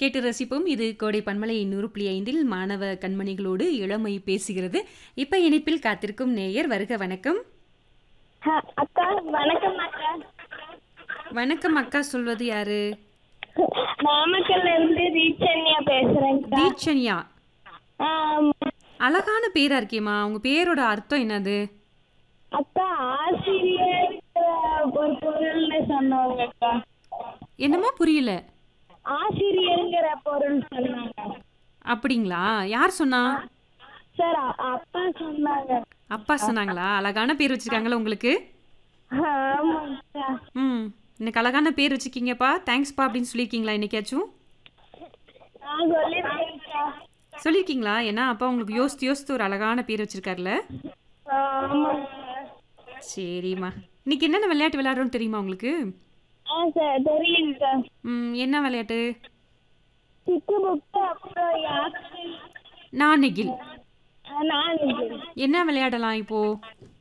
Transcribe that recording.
கேட்டு ரசிப்போம் இது கோடை பன்மலை நூறு புள்ளி ஐந்தில் மாணவ கண்மணிகளோடு இளமை பேசுகிறது இப்ப இணைப்பில் காத்திருக்கும் நேயர் வருக வணக்கம் ஹ, அக்கா வணக்கம் அக்கா வணக்கம் அக்கா சொல்வது யாரு நாமக்கல்ல இருந்து ரீச்சன்யா பேசுறேன்க்கா தீட்சண்யா ஆம், அழகான பேரா இருக்கேம்மா உங்க பேரோட அர்த்தம் என்னது அக்கா ஆசிரியர் ஒரு பொருள்னு சொன்னாங்க அக்கா என்னமோ புரியல ஆசிரியருங்கிற பொருள் சொன்னாங்க அப்படிங்களா யார் சொன்னா சார் அ- அப்பா சொன்னாங்க அப்பா சொன்னாங்களா அழகான பேர் வச்சிருக்காங்களா உங்களுக்கு ஆமாக்கா ம் எனக்கு அழகான பேர் வச்சிருக்கீங்கப்பா தேங்க்ஸ்ப்பா அப்படின்னு சொல்லியிருக்கீங்களா என்னைக்காச்சும் நான் சொல்லிருக்கேன்க்கா சொல்லியிருக்கீங்களா ஏன்னா அப்பா உங்களுக்கு யோசித்து யோசித்து ஒரு அழகான பேர் வச்சிருக்காருல்ல ஆமாக்கா சரிம்மா இன்னைக்கு என்னென்ன விளையாட்டு விளையாடுறோம்னு தெரியுமா உங்களுக்கு ஆ சார் தெரியுங்கக்கா ம், என்ன விளையாட்டு சிக்கு புக்கு அப்புறம் யாருக்கு நாணகில் நான் என்ன விளையாடலாம் இப்போ